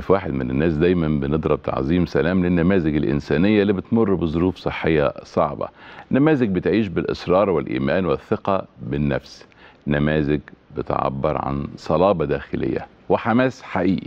في واحد من الناس دايما بنضرب تعظيم سلام للنماذج الإنسانية اللي بتمر بظروف صحية صعبة نماذج بتعيش بالإصرار والإيمان والثقة بالنفس نماذج بتعبر عن صلابة داخلية وحماس حقيقي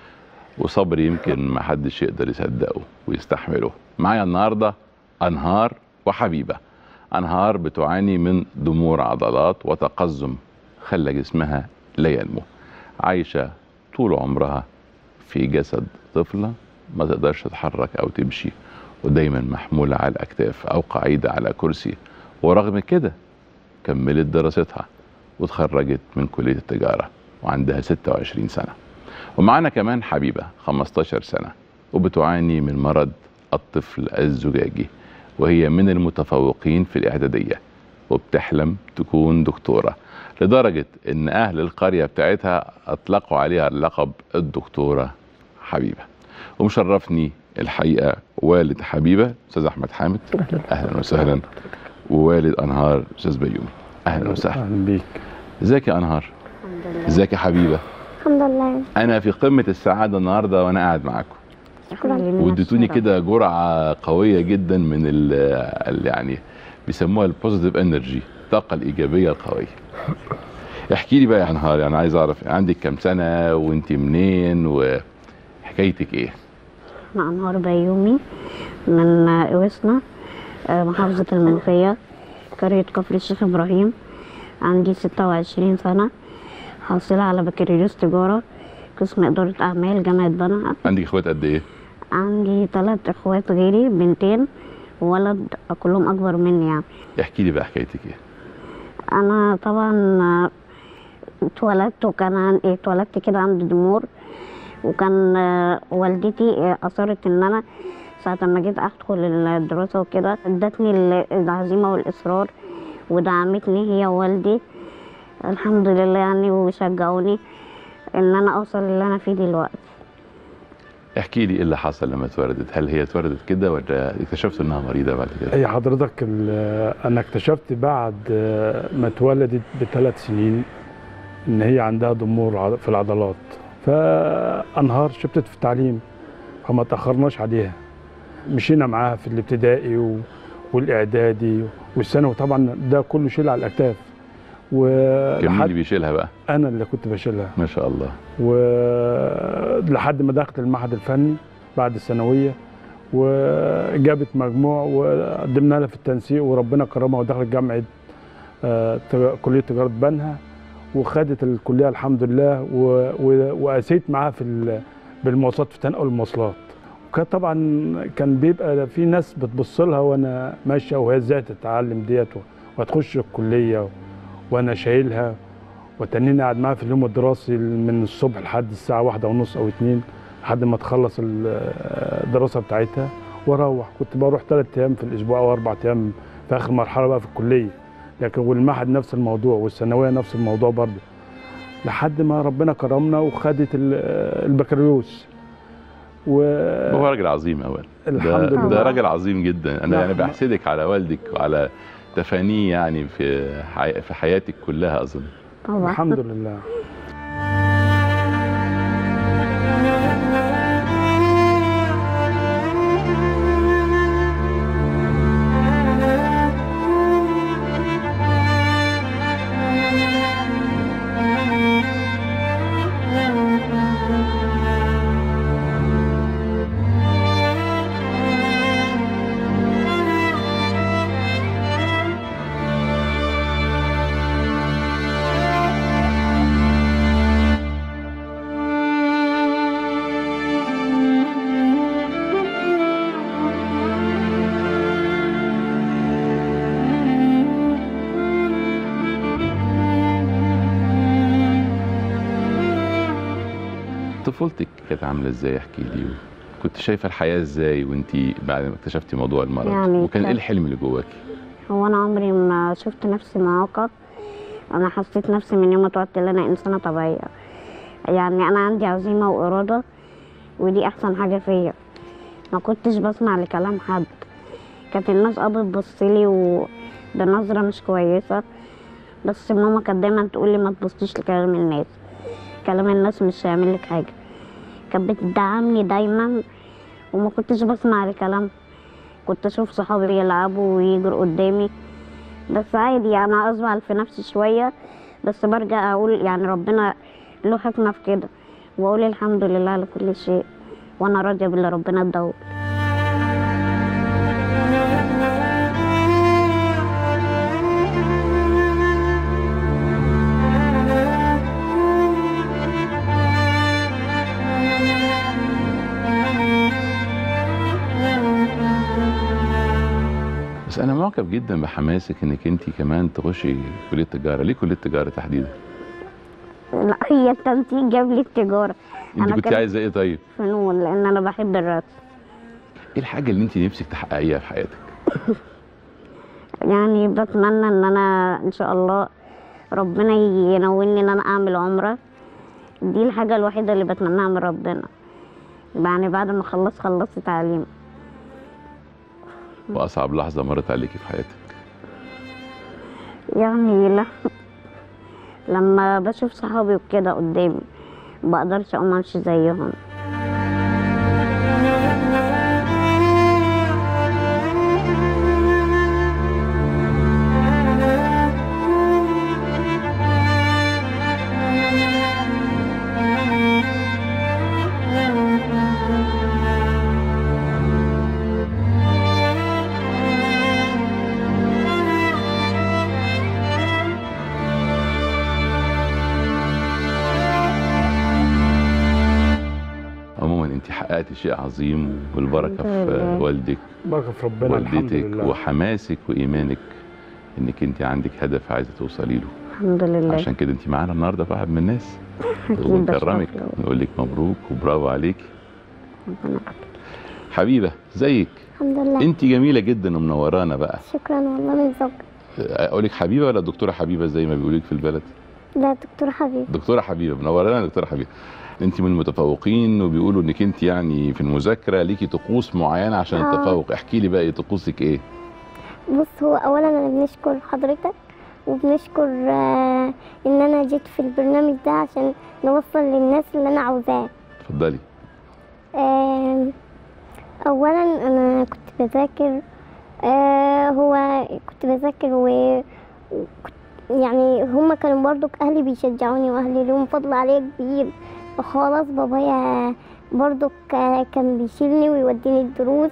وصبر يمكن ما حدش يقدر يصدقه ويستحمله معايا النهاردة أنهار وحبيبة أنهار بتعاني من ضمور عضلات وتقزم خلى جسمها لا ينمو عايشة طول عمرها في جسد طفلة ما تقدرش تتحرك أو تمشي ودايما محمولة على الأكتاف أو قاعدة على كرسي ورغم كده كملت دراستها وتخرجت من كلية التجارة وعندها 26 سنة ومعانا كمان حبيبة 15 سنة وبتعاني من مرض الطفل الزجاجي وهي من المتفوقين في الإعدادية وبتحلم تكون دكتورة لدرجة إن أهل القرية بتاعتها أطلقوا عليها اللقب الدكتورة حبيبة ومشرفني الحقيقة والد حبيبة أستاذ أحمد حامد أهلا وسهلا ووالد أنهار أستاذ بيومي أهلا وسهلا اهلا بيك ازيك يا أنهار الحمد لله ازيك يا حبيبة الحمد لله أنا في قمة السعادة النهاردة وأنا قاعد معاكم شكرا واديتوني كده جرعه قويه جدا من ال ال- يعني بيسموها البوزيتيف انرجي الطاقه الايجابيه القويه احكي لي بقى يا نهار يعني عايز اعرف عندك كام سنه وانت منين وحكايتك ايه أنا أنهار بيومي من إوسنا آه، محافظة المنوفية قرية كفر الشيخ إبراهيم عندي ستة وعشرين سنة حاصلة على بكالوريوس تجارة قسم إدارة أعمال جامعة بنها عندك اخوات قد ايه عندي ثلاث إخوات غيري بنتين وولد كلهم أكبر مني يعني احكي لي بقى حكايتك ايه انا طبعا آه، اتولدت وكان عن- اتولدت كده عندي ضمور وكان آه، والدتي آه، اصرت ان انا ساعة ما جيت ادخل الدراسة وكده ادتني ال- العزيمة والاصرار ودعمتني هي ووالدي الحمد لله يعني وشجعوني ان انا اوصل اللي انا فيه دلوقتي احكي لي ايه اللي حصل لما اتولدت هل هي اتولدت كده ولا اكتشفت انها مريضه بعد كده هي حضرتك ال- انا اكتشفت بعد آه، ما اتولدت بثلاث سنين ان هي عندها ضمور ع- في العضلات فانهار شبتت في التعليم فما تاخرناش عليها مشينا معاها في الابتدائي و... والاعدادي والثانوي طبعا ده كله شيل على الاكتاف كان مين اللي ولحد بيشيلها بقى انا اللي كنت بشيلها ما شاء الله ولحد ما دخلت المعهد الفني بعد الثانويه وجابت مجموع وقدمنا لها في التنسيق وربنا كرمها ودخلت جامعه آه، تج- كليه تجاره بنها وخدت الكليه الحمد لله و- و- واسيت معاها في ال- بالمواصلات في تنقل المواصلات وكان طبعا كان بيبقى في ناس بتبص لها وانا ماشيه وهي ازاي تتعلم ديت وهتخش الكليه وانا شايلها وتنيني قاعد معاها في اليوم الدراسي من الصبح لحد الساعة واحدة ونص أو اتنين لحد ما تخلص ال- الدراسة بتاعتها وأروح كنت بروح ثلاث أيام في الأسبوع أو أربع أيام في آخر مرحلة بقى في الكلية لكن والمعهد نفس الموضوع والثانوية نفس الموضوع برضه لحد ما ربنا كرمنا وخدت ال- البكالوريوس و هو راجل عظيم اول الحمد ده, لله ده راجل عظيم جدا انا لا، يعني ما- بحسدك على والدك وعلى تفانيه يعني في حي... في حياتك كلها اظن طبعا الحمد لله طفولتك كانت عامله ازاي احكي لي كنت شايفه الحياه ازاي وانت بعد ما اكتشفتي موضوع المرض يعني وكان ايه كان- الحلم اللي جواكي هو انا عمري ما شفت نفسي معاقة انا حسيت نفسي من يوم ما اتولدت ان انا انسانة طبيعية يعني انا عندي عزيمة وارادة ودي احسن حاجة فيا ما كنتش بسمع لكلام حد كانت الناس اه بتبصلي وبنظرة مش كويسة بس ماما كانت دايما تقولي ما تبصيش لكلام الناس كلام الناس مش هيعمل لك حاجة كانت بتدعمني دايما وما كنتش بسمع الكلام كنت اشوف صحابي بيلعبوا ويجروا قدامي بس عادي يعني ازعل في نفسي شويه بس برجع اقول يعني ربنا له حكمه في كده واقول الحمد لله على كل شيء وانا راضيه باللي ربنا اداهولي بس انا معجب جدا بحماسك انك انت كمان تخشي كليه تجاره ليه كليه تجاره تحديدا لا هي التنسيق جاب لي التجاره انت أنا كنت كان- عايزه ايه طيب فنون لان انا بحب الرسم ايه الحاجه اللي انت نفسك تحققيها في حياتك يعني بتمنى ان انا ان شاء الله ربنا ينولني ان انا اعمل عمره دي الحاجه الوحيده اللي بتمناها من ربنا يعني بعد ما خلص خلصت تعليم واصعب لحظه مرت عليكي في حياتك يعني لا لما بشوف صحابي وكده قدامي بقدرش اقوم امشي زيهم عموما انت حققتي شيء عظيم والبركه الحمد في لله. والدك بركه في ربنا الحمد والدتك لله وحماسك وايمانك انك انت عندك هدف عايزه توصلي له الحمد لله عشان كده انت معانا النهارده في واحد من الناس اكيد ده ونكرمك شرف ليا. نقول لك مبروك وبرافو عليكي ربنا يبارك. حبيبه زيك الحمد لله انت جميله جدا ومنورانا بقى شكرا والله من ذوق اقول لك حبيبه ولا دكتوره حبيبه زي ما بيقولوا لك في البلد لا دكتور حبيب دكتوره حبيبه منورانا دكتوره حبيبه انت من المتفوقين وبيقولوا انك انت يعني في المذاكره ليكي طقوس معينه عشان آه. التفوق احكي لي بقى ايه طقوسك ايه بص هو اولا انا بنشكر حضرتك وبنشكر آه، ان انا جيت في البرنامج ده عشان نوصل للناس اللي انا عاوزاه اتفضلي آم، اولا انا كنت بذاكر آه، هو كنت بذاكر و وكنت- يعني هما كانوا برضو اهلي بيشجعوني واهلي لهم فضل عليا كبير فخلاص بابايا برضو كان بيشيلني ويوديني الدروس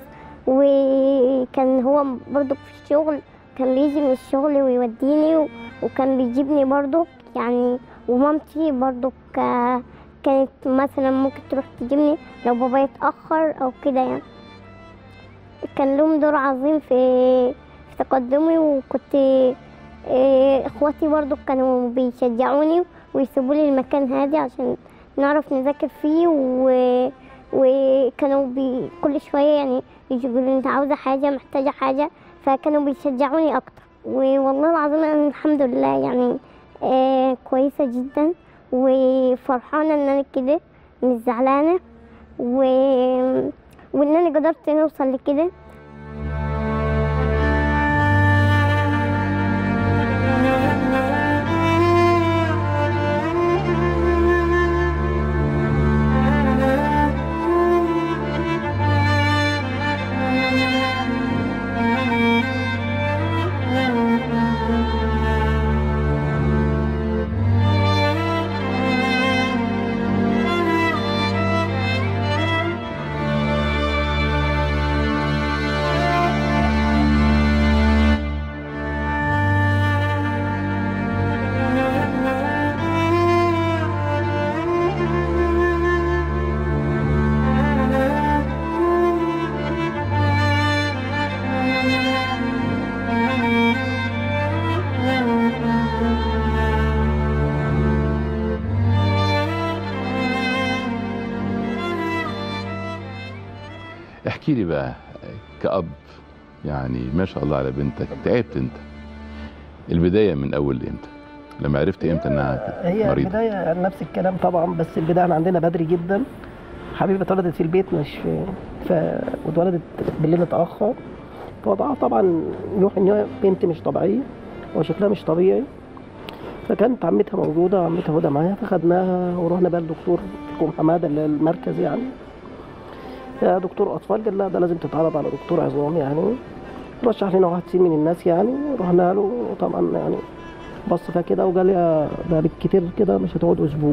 وكان هو برضو في الشغل كان بيجي من الشغل ويوديني و- وكان بيجيبني برضو يعني ومامتي برضو ك- كانت مثلا ممكن تروح تجيبني لو بابايا اتأخر أو كده يعني كان لهم دور عظيم في في تقدمي وكنت إيه، اخواتي برضو كانوا بيشجعوني ويسيبوا لي المكان هادي عشان نعرف نذاكر فيه و... وكانوا بي... كل شويه يعني يجوا يقولوا لي انت عاوزه حاجه محتاجه حاجه فكانوا بيشجعوني اكتر والله العظيم انا الحمد لله يعني آه كويسه جدا وفرحانه ان انا كده مش زعلانه و... وان انا قدرت نوصل لكده احكي لي بقى كأب يعني ما شاء الله على بنتك تعبت انت البدايه من اول امتى لما عرفت امتى انها هي مريضه البداية نفس الكلام طبعا بس البداية عندنا بدري جدا حبيبة اتولدت في البيت مش في ف... واتولدت بالليل متأخر فوضعها طبعا يوحي ان هي بنت مش طبيعية وشكلها مش طبيعي فكانت عمتها موجوده عمتها هدى معايا فخدناها ورحنا بقى للدكتور كوم حماده اللي المركز يعني يا دكتور اطفال قال لا ده لازم تتعرض على دكتور عظام يعني رشح لنا واحد سين من الناس يعني رحنا له طبعا يعني بص فيها كده وقال يا ده بالكتير كده مش هتقعد اسبوع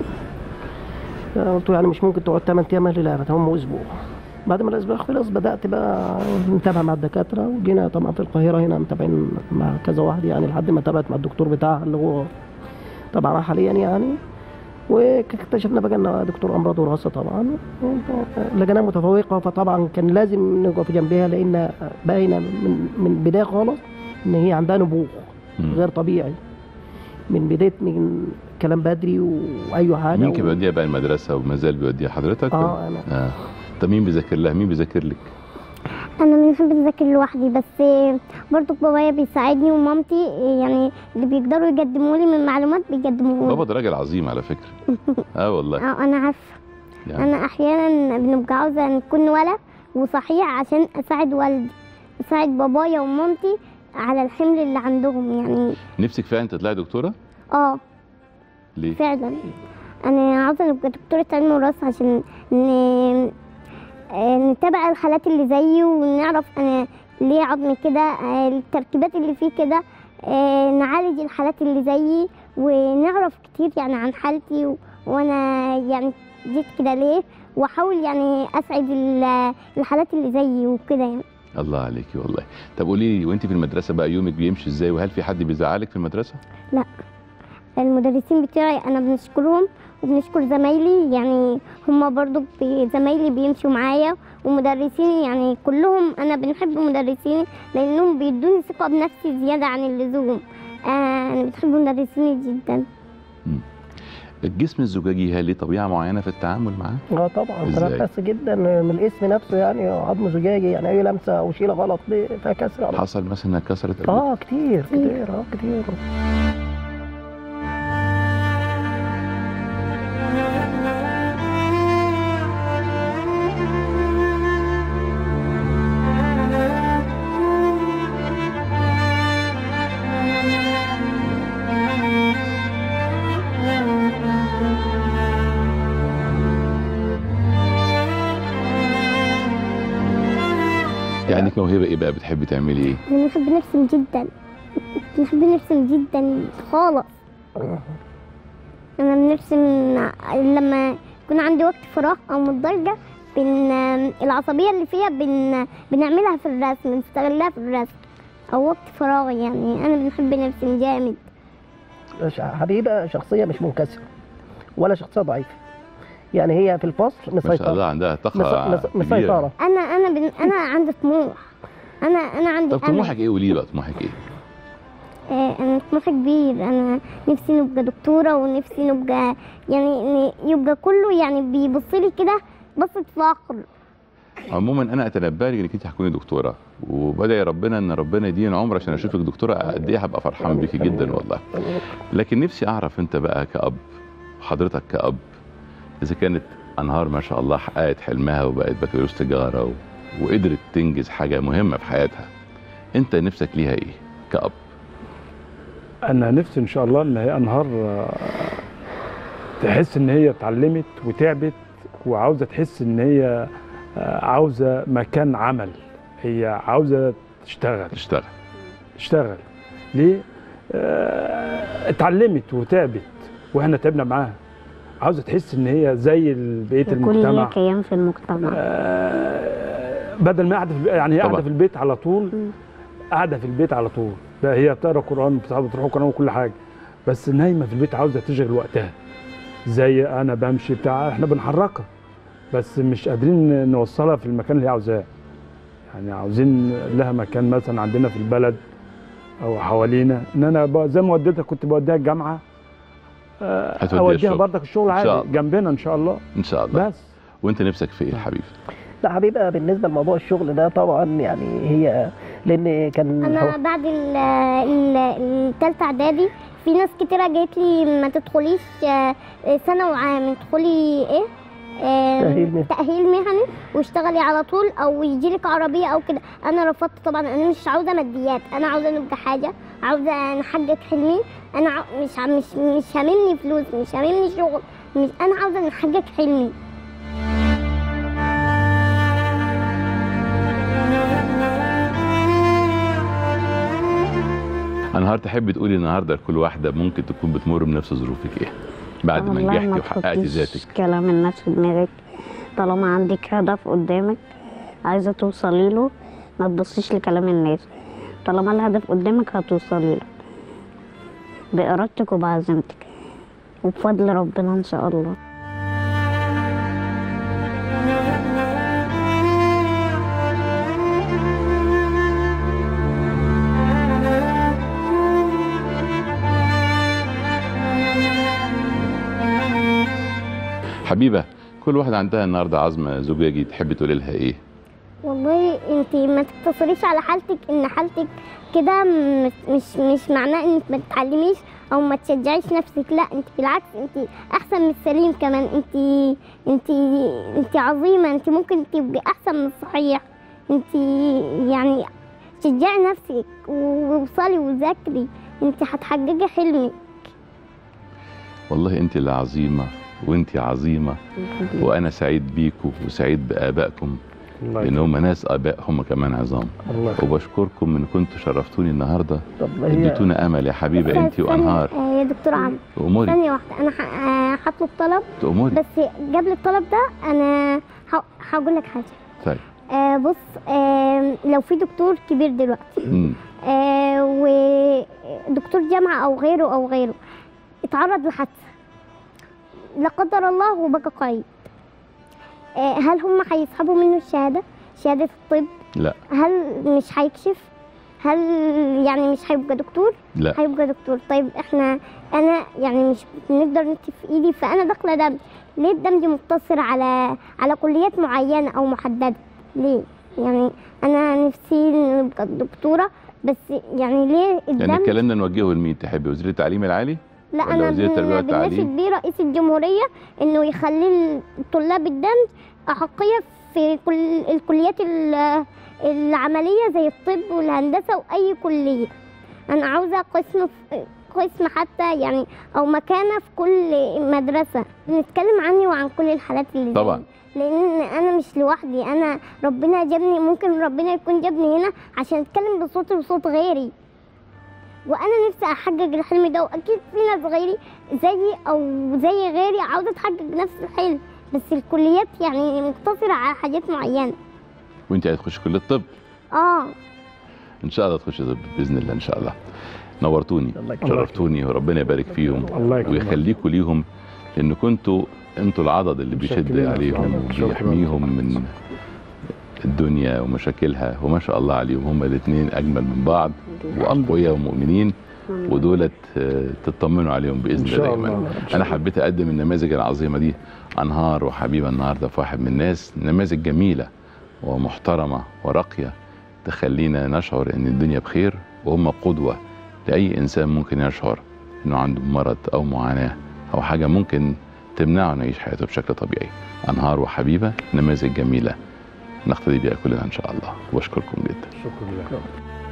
قلت له يعني مش ممكن تقعد 8 ايام قال لي لا هم اسبوع بعد ما الاسبوع خلص بدات بقى نتابع مع الدكاتره وجينا طبعا في القاهره هنا متابعين مع كذا واحد يعني لحد ما تابعت مع الدكتور بتاعها اللي هو تبعها حاليا يعني واكتشفنا بقى ان دكتور امراض وراثه طبعا لقيناها متفوقه فطبعا كان لازم نقف جنبها لان باينه من من بدايه خالص ان هي عندها نبوغ مم. غير طبيعي من بدايه من كلام بدري واي حاجه مين و- كان بيوديها بقى المدرسه وما زال بيوديها حضرتك اه انا اه طب مين بيذاكر لها مين بيذاكر لك انا من بحب اذاكر لوحدي بس برضو بابايا بيساعدني ومامتي يعني اللي بيقدروا يقدموا لي من معلومات بيقدموا بابا لي ده راجل عظيم على فكره اه والله اه انا عارفه يعني انا احيانا بنبقى عاوزه نكون ولد وصحيح عشان اساعد والدي اساعد بابايا ومامتي على الحمل اللي عندهم يعني نفسك فعلا تطلعي دكتوره اه ليه فعلا انا عاوزه نبقى دكتوره علم وراثه عشان ن... آه، نتابع الحالات اللي زيي ونعرف انا ليه عظمي كده آه، التركيبات اللي فيه كده آه، نعالج الحالات اللي زيي ونعرف كتير يعني عن حالتي و... وانا يعني جيت كده ليه واحاول يعني اسعد ال- الحالات اللي زيي وكده يعني الله عليكي والله طب قولي لي وانت في المدرسه بقى يومك بيمشي ازاي وهل في حد بيزعلك في المدرسه المدرسين بتوعي انا بنشكرهم وبنشكر زمايلي يعني هم برضو بي- زمايلي بيمشوا معايا ومدرسين يعني كلهم انا بنحب مدرسيني لانهم بيدوني ثقه بنفسي زياده عن اللزوم آه انا بحب مدرسيني جدا الجسم الزجاجي هل ليه طبيعه معينه في التعامل معاه اه طبعا إزاي؟ انا بحس جدا من الاسم نفسه يعني عظم زجاجي يعني اي لمسه او شيله غلط دي فيها كسر على طول. حصل مثلا انها كسرت قبل اه كتير كتير اه كتير يعني عندك موهبه ايه بقى بتحبي تعملي ايه انا بحب نرسم جدا بحب نرسم جدا خالص انا بنرسم لما يكون عندي وقت فراغ او متضايقه بن العصبيه اللي فيها بن بنعملها في الرسم نستغلها في الرسم او وقت فراغ يعني انا بنحب نرسم جامد ش- حبيبه شخصيه مش منكسره ولا شخصيه ضعيفه يعني هي في الفصل ما شاء الله مسيطره عندها مس- طاقه مس- كبيرة. مسيطره انا انا بن انا عندي طموح انا انا عندي طب أمل. طموحك ايه قولي لي بقى طموحك ايه آه، انا طموحي كبير انا نفسي نبقى دكتوره ونفسي نبقى يعني ن- يبقى كله يعني بيبص لي كده بصة فخر عموما انا اتنبأ لك انك انت هتكوني دكتوره وبدعي ربنا ان ربنا يديني عمر عشان اشوفك دكتوره قد ايه هبقى فرحان بيكي جدا والله لكن نفسي اعرف انت بقى كأب حضرتك كأب اذا كانت انهار ما شاء الله حققت حلمها وبقت بكالوريوس تجاره و... وقدرت تنجز حاجه مهمه في حياتها انت نفسك ليها ايه كأب انا نفسي ان شاء الله ان هي انهار آه، تحس ان هي اتعلمت وتعبت وعاوزه تحس ان هي آه، عاوزه مكان عمل هي عاوزه تشتغل تشتغل تشتغل ليه آه، اتعلمت وتعبت واحنا تعبنا معاها عاوزه تحس ان هي زي ال- بقيه يكون ليها المجتمع كيان في المجتمع آه، بدل ما قاعده في البيت يعني هي قاعده طبعا. في البيت على طول قاعده في البيت على طول لا هي بتقرا قران بتحب تروح قران وكل حاجه بس نايمه في البيت عاوزه تشغل وقتها زي انا بمشي بتاع احنا بنحركها بس مش قادرين نوصلها في المكان اللي هي عاوزاه يعني عاوزين لها مكان مثلا عندنا في البلد او حوالينا ان انا ب- زي ما وديتها كنت بوديها الجامعه آه، هتوديها اوديها الشغل. برضك الشغل إن شاء عادي الله. جنبنا ان شاء الله ان شاء الله بس وانت نفسك في ايه الحبيب لا حبيبه بالنسبه لموضوع الشغل ده طبعا يعني هي لان كان انا هو- بعد ال- ال- التالتة اعدادي في ناس كتيرة جات لي ما تدخليش آه، سنة وعام ادخلي ايه آه، تأهيل مهني. تأهيل مهني واشتغلي على طول او يجيلك عربية او كده انا رفضت طبعا انا مش عاوزة ماديات انا عاوزة نبقى حاجة عاوزة نحقق حلمي انا ع- مش ع- مش مش هاممني فلوس مش هاممني شغل مش انا عاوزه احقق حلمي انهار تحبي تقولي النهارده لكل واحده ممكن تكون بتمر بنفس ظروفك ايه بعد ما والله نجحتي وحققتي تحطيش ذاتك كلام الناس في دماغك طالما عندك هدف قدامك عايزة توصلي له ما تبصيش لكلام الناس طالما الهدف قدامك هتوصلي له بإرادتك وبعزيمتك وبفضل ربنا إن شاء الله حبيبه كل واحده عندها النهارده عظمه زجاجي تحبي تقولي لها ايه والله انت ما تقتصريش على حالتك ان حالتك كده م- مش مش معناه انك ما تتعلميش او ما تشجعيش نفسك لا انت بالعكس انت احسن من السليم كمان انت انت انت عظيمه انت ممكن تبقي احسن من الصحيح انت يعني شجعي نفسك ووصلي وذاكري انت هتحققي حلمك والله انت اللي عظيمه وانت عظيمه وانا سعيد بيكم وسعيد بابائكم الله لان يكرمك. هم ناس اباء هم كمان عظام الله يكرمك. وبشكركم ان كنتوا شرفتوني النهارده طب هي اديتونا امل يا حبيبه انت ثانية- وانهار آه، يا دكتور عمرو اموري ثانيه واحده انا ح- آه، هطلب طلب اموري بس قبل الطلب ده انا ه- هقول لك حاجه طيب آه بص آه لو في دكتور كبير دلوقتي مم. آه ودكتور جامعه او غيره او غيره اتعرض لحادثه لا قدر الله وبقى قيد آه هل هم هيسحبوا منه الشهاده شهاده الطب لا هل مش هيكشف هل يعني مش هيبقى دكتور لا هيبقى دكتور طيب احنا انا يعني مش بنقدر نكتب في ايدي فانا داخله دم ليه الدم دي مقتصر على على كليات معينه او محدده ليه يعني انا نفسي نبقى دكتوره بس يعني ليه يعني الدم الكلام ده نوجهه لمين تحبي وزير التعليم العالي لا ولا انا وزير التربية بن- والتعليم؟ بناشد بيه رئيس الجمهوريه انه يخلي طلاب الدم احقيه في كل الكليات ال- العمليه زي الطب والهندسه واي كليه انا عاوزه قسم في- قسم حتى يعني او مكانه في كل مدرسه نتكلم عني وعن كل الحالات اللي زي طبعا. دي. لان انا مش لوحدي انا ربنا جابني ممكن ربنا يكون جابني هنا عشان اتكلم بصوتي وصوت غيري وانا نفسي احقق الحلم ده واكيد في ناس غيري زيي او زي غيري عاوزه تحقق نفس الحلم بس الكليات يعني مقتصره على حاجات معينه وانت هتخش كليه الطب اه ان شاء الله تخش طب باذن الله ان شاء الله نورتوني الله يكرمك. شرفتوني وربنا يبارك فيهم الله يكرمك. ويخليكم ليهم لان كنتوا انتوا العضد اللي بيشد متشكرين. عليهم شكراً. وبيحميهم من الدنيا ومشاكلها وما شاء الله عليهم هما الاثنين اجمل من بعض واقوياء ومؤمنين ودولت آه، تطمنوا عليهم باذن ان الله شاء دايما الله انا حبيت اقدم النماذج العظيمه دي انهار وحبيبه النهارده في واحد من الناس نماذج جميله ومحترمه وراقيه تخلينا نشعر ان الدنيا بخير وهم قدوه لاي انسان ممكن يشعر انه عنده مرض او معاناه او حاجه ممكن تمنعه انه يعيش حياته بشكل طبيعي انهار وحبيبه نماذج جميله نقتدي بها كلنا ان شاء الله واشكركم جدا شكرا لك